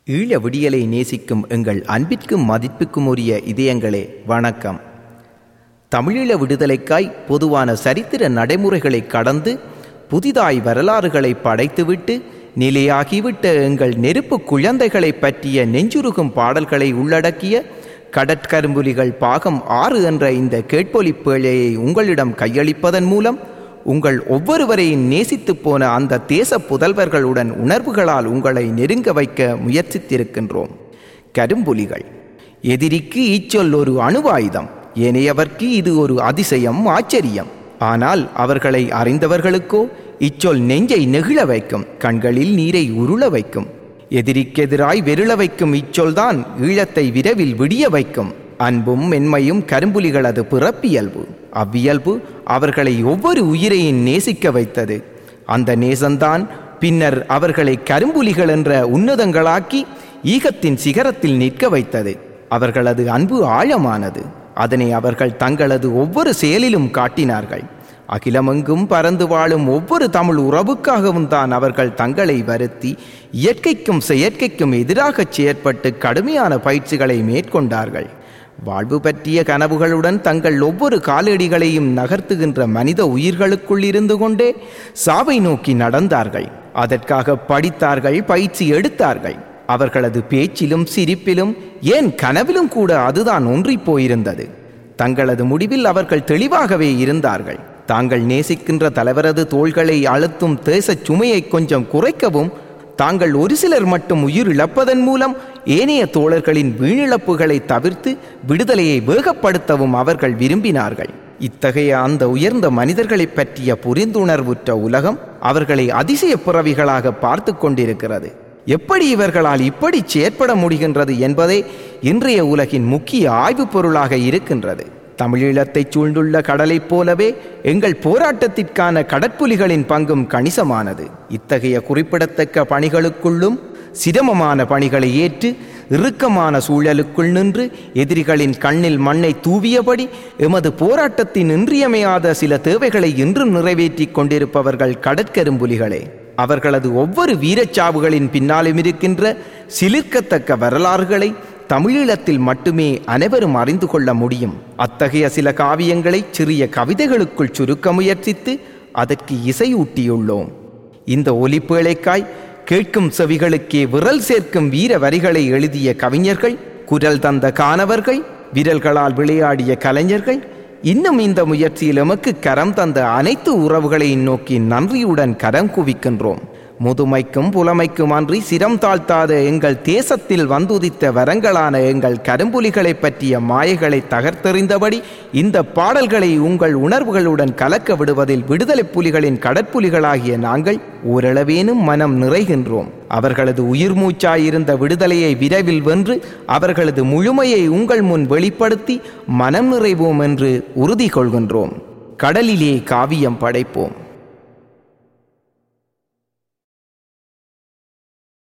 ஈழ விடியலை நேசிக்கும் எங்கள் அன்பிற்கும் மதிப்புக்கும் உரிய இதயங்களே வணக்கம் தமிழீழ விடுதலைக்காய் பொதுவான சரித்திர நடைமுறைகளை கடந்து புதிதாய் வரலாறுகளை படைத்துவிட்டு நிலையாகிவிட்ட எங்கள் நெருப்பு குழந்தைகளை பற்றிய நெஞ்சுருகும் பாடல்களை உள்ளடக்கிய கடற்கரும்புலிகள் பாகம் ஆறு என்ற இந்த கேட்பொலி பேழையை உங்களிடம் கையளிப்பதன் மூலம் உங்கள் ஒவ்வொருவரையும் நேசித்து போன அந்த தேச புதல்வர்களுடன் உணர்வுகளால் உங்களை நெருங்க வைக்க முயற்சித்திருக்கின்றோம் கரும்புலிகள் எதிரிக்கு இச்சொல் ஒரு அணுவாயுதம் ஏனையவர்க்கு இது ஒரு அதிசயம் ஆச்சரியம் ஆனால் அவர்களை அறிந்தவர்களுக்கோ இச்சொல் நெஞ்சை நெகிழ வைக்கும் கண்களில் நீரை உருள வைக்கும் எதிரிக்கெதிராய் வெருள வைக்கும் இச்சொல்தான் ஈழத்தை விரைவில் விடிய வைக்கும் அன்பும் மென்மையும் கரும்புலிகளது பிறப்பியல்பு அவ்வியல்பு அவர்களை ஒவ்வொரு உயிரையும் நேசிக்க வைத்தது அந்த நேசந்தான் பின்னர் அவர்களை கரும்புலிகள் என்ற உன்னதங்களாக்கி ஈகத்தின் சிகரத்தில் நிற்க வைத்தது அவர்களது அன்பு ஆழமானது அதனை அவர்கள் தங்களது ஒவ்வொரு செயலிலும் காட்டினார்கள் அகிலமெங்கும் பறந்து வாழும் ஒவ்வொரு தமிழ் உறவுக்காகவும் தான் அவர்கள் தங்களை வருத்தி இயற்கைக்கும் செயற்கைக்கும் எதிராகச் செயற்பட்டு கடுமையான பயிற்சிகளை மேற்கொண்டார்கள் வாழ்வு பற்றிய கனவுகளுடன் தங்கள் ஒவ்வொரு காலடிகளையும் நகர்த்துகின்ற மனித உயிர்களுக்குள் இருந்து கொண்டே சாவை நோக்கி நடந்தார்கள் அதற்காக படித்தார்கள் பயிற்சி எடுத்தார்கள் அவர்களது பேச்சிலும் சிரிப்பிலும் ஏன் கனவிலும் கூட அதுதான் ஒன்றிப் போயிருந்தது தங்களது முடிவில் அவர்கள் தெளிவாகவே இருந்தார்கள் தாங்கள் நேசிக்கின்ற தலைவரது தோள்களை அழுத்தும் தேசச் சுமையை கொஞ்சம் குறைக்கவும் தாங்கள் ஒரு சிலர் மட்டும் உயிர் இழப்பதன் மூலம் ஏனைய தோழர்களின் வீணிழப்புகளை தவிர்த்து விடுதலையை வேகப்படுத்தவும் அவர்கள் விரும்பினார்கள் இத்தகைய அந்த உயர்ந்த மனிதர்களைப் பற்றிய புரிந்துணர்வுற்ற உலகம் அவர்களை அதிசய பிறவிகளாக பார்த்து கொண்டிருக்கிறது எப்படி இவர்களால் இப்படி செயற்பட முடிகின்றது என்பதே இன்றைய உலகின் முக்கிய ஆய்வுப் பொருளாக இருக்கின்றது தமிழீழத்தை சூழ்ந்துள்ள கடலைப் போலவே எங்கள் போராட்டத்திற்கான கடற்புலிகளின் பங்கும் கணிசமானது இத்தகைய குறிப்பிடத்தக்க பணிகளுக்குள்ளும் சிரமமான பணிகளை ஏற்று இறுக்கமான சூழலுக்குள் நின்று எதிரிகளின் கண்ணில் மண்ணை தூவியபடி எமது போராட்டத்தின் இன்றியமையாத சில தேவைகளை இன்றும் நிறைவேற்றிக் கொண்டிருப்பவர்கள் கடற்கரும்புலிகளே அவர்களது ஒவ்வொரு வீரச்சாவுகளின் பின்னாலும் இருக்கின்ற சிலிர்க்கத்தக்க வரலாறுகளை தமிழீழத்தில் மட்டுமே அனைவரும் அறிந்து கொள்ள முடியும் அத்தகைய சில காவியங்களை சிறிய கவிதைகளுக்குள் சுருக்க முயற்சித்து அதற்கு இசையூட்டியுள்ளோம் இந்த ஒலிப்பேழைக்காய் கேட்கும் செவிகளுக்கே விரல் சேர்க்கும் வீர வரிகளை எழுதிய கவிஞர்கள் குரல் தந்த காணவர்கள் விரல்களால் விளையாடிய கலைஞர்கள் இன்னும் இந்த முயற்சியில் எமக்கு கரம் தந்த அனைத்து உறவுகளையும் நோக்கி நன்றியுடன் கரம் குவிக்கின்றோம் முதுமைக்கும் புலமைக்கும் அன்றி சிரம் தாழ்த்தாத எங்கள் தேசத்தில் வந்துதித்த வரங்களான எங்கள் கரும்புலிகளை பற்றிய மாயைகளை தகர்த்தெறிந்தபடி இந்த பாடல்களை உங்கள் உணர்வுகளுடன் கலக்க விடுவதில் விடுதலை புலிகளின் கடற்புலிகளாகிய நாங்கள் ஓரளவேனும் மனம் நிறைகின்றோம் அவர்களது உயிர் மூச்சாயிருந்த விடுதலையை விரைவில் வென்று அவர்களது முழுமையை உங்கள் முன் வெளிப்படுத்தி மனம் நிறைவோம் என்று உறுதி கொள்கின்றோம் கடலிலே காவியம் படைப்போம்